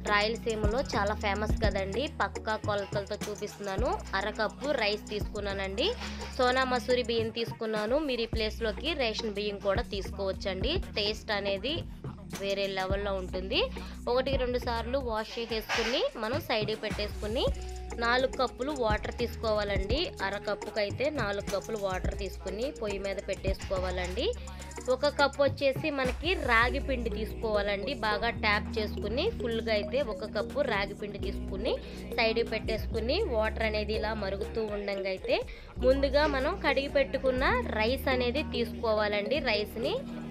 రాయలసీమలో చాలా ఫేమస్ కదండి పక్కా కొలతలతో చూపిస్తున్నాను అరకప్పు రైస్ తీసుకున్నానండి సోనా మసూరి బియ్యం తీసుకున్నాను మీరు ఈ ప్లేస్లోకి రేషన్ బియ్యం కూడా తీసుకోవచ్చండి టేస్ట్ అనేది వేరే లెవెల్లో ఉంటుంది ఒకటికి రెండు సార్లు వాష్ చేసేసుకుని మనం సైడ్కి పెట్టేసుకుని నాలుగు కప్పులు వాటర్ తీసుకోవాలండి అర కప్పుకి అయితే నాలుగు కప్పులు వాటర్ తీసుకుని పొయ్యి మీద పెట్టేసుకోవాలండి ఒక కప్ వచ్చేసి మనకి రాగి పిండి తీసుకోవాలండి బాగా ట్యాప్ చేసుకుని ఫుల్గా అయితే ఒక కప్పు రాగి పిండి తీసుకుని సైడ్ పెట్టేసుకుని వాటర్ అనేది ఇలా మరుగుతూ ఉండంగా అయితే ముందుగా మనం కడిగి పెట్టుకున్న రైస్ అనేది తీసుకోవాలండి రైస్ని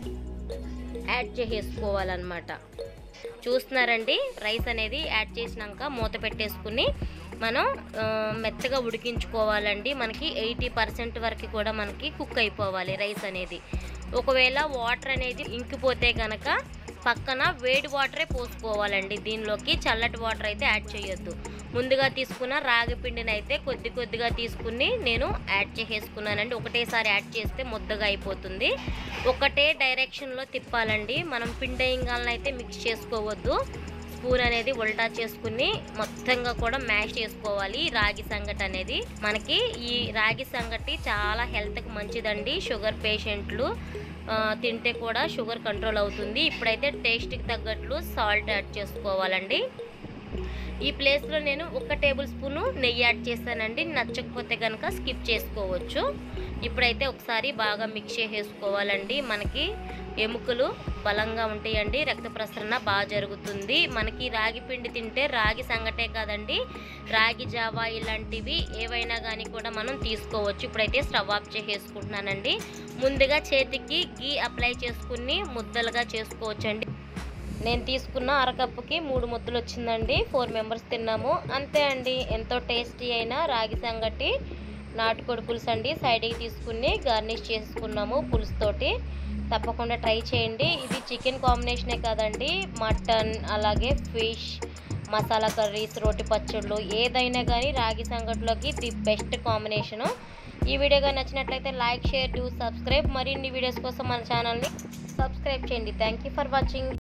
యాడ్ చేసేసుకోవాలన్నమాట చూస్తున్నారండి రైస్ అనేది యాడ్ చేసినాక మూత పెట్టేసుకుని మనం ఆ, మెత్తగా ఉడికించుకోవాలండి మనకి ఎయిటీ పర్సెంట్ వరకు కూడా మనకి కుక్ అయిపోవాలి రైస్ అనేది ఒకవేళ వాటర్ అనేది ఇంకిపోతే కనుక పక్కన వేడి వాటరే పోసుకోవాలండి దీనిలోకి చల్లటి వాటర్ అయితే యాడ్ చేయొద్దు ముందుగా తీసుకున్న రాగి పిండిని అయితే కొద్ది కొద్దిగా తీసుకుని నేను యాడ్ చేసేసుకున్నానండి ఒకటేసారి యాడ్ చేస్తే ముద్దగా అయిపోతుంది ఒకటే డైరెక్షన్లో తిప్పాలండి మనం పిండి ఇంగాలను అయితే మిక్స్ చేసుకోవద్దు స్పూన్ అనేది ఉల్టా చేసుకుని మొత్తంగా కూడా మ్యాష్ చేసుకోవాలి ఈ రాగి సంగటి అనేది మనకి ఈ రాగి సంగటి చాలా హెల్త్కి మంచిదండి షుగర్ పేషెంట్లు ఆ, తింటే కూడా షుగర్ కంట్రోల్ అవుతుంది ఇప్పుడైతే టేస్ట్కి తగ్గట్లు సాల్ట్ యాడ్ చేసుకోవాలండి ఈ ప్లేస్లో నేను ఒక టేబుల్ స్పూను నెయ్యి యాడ్ చేశానండి నచ్చకపోతే కనుక స్కిప్ చేసుకోవచ్చు ఇప్పుడైతే ఒకసారి బాగా మిక్స్ చేసేసుకోవాలండి మనకి ఎముకలు బలంగా ఉంటాయండి రక్త ప్రసరణ బాగా జరుగుతుంది మనకి రాగి పిండి తింటే రాగి సంగటే కాదండి రాగి జావా ఇలాంటివి ఏవైనా కానీ కూడా మనం తీసుకోవచ్చు ఇప్పుడైతే స్టవ్ ఆఫ్ చేసేసుకుంటున్నానండి ముందుగా చేతికి గీ అప్లై చేసుకుని ముద్దలుగా చేసుకోవచ్చండి నేను తీసుకున్న అరకప్పుకి మూడు ముద్దలు వచ్చిందండి ఫోర్ మెంబర్స్ తిన్నాము అంతే అండి ఎంతో టేస్టీ అయిన రాగి సంగటి నాటుకోడి పులుసు అండి సైడ్కి తీసుకుని గార్నిష్ చేసుకున్నాము పులుసుతోటి తప్పకుండా ట్రై చేయండి ఇది చికెన్ కాంబినేషనే కాదండి మటన్ అలాగే ఫిష్ మసాలా కర్రీస్ రోటి పచ్చళ్ళు ఏదైనా కానీ రాగి సంగటిలోకి ది బెస్ట్ కాంబినేషను ఈ వీడియో కానీ నచ్చినట్లయితే లైక్ షేర్ డూ సబ్స్క్రైబ్ మరిన్ని వీడియోస్ కోసం మన ఛానల్ని సబ్స్క్రైబ్ చేయండి థ్యాంక్ యూ ఫర్ వాచింగ్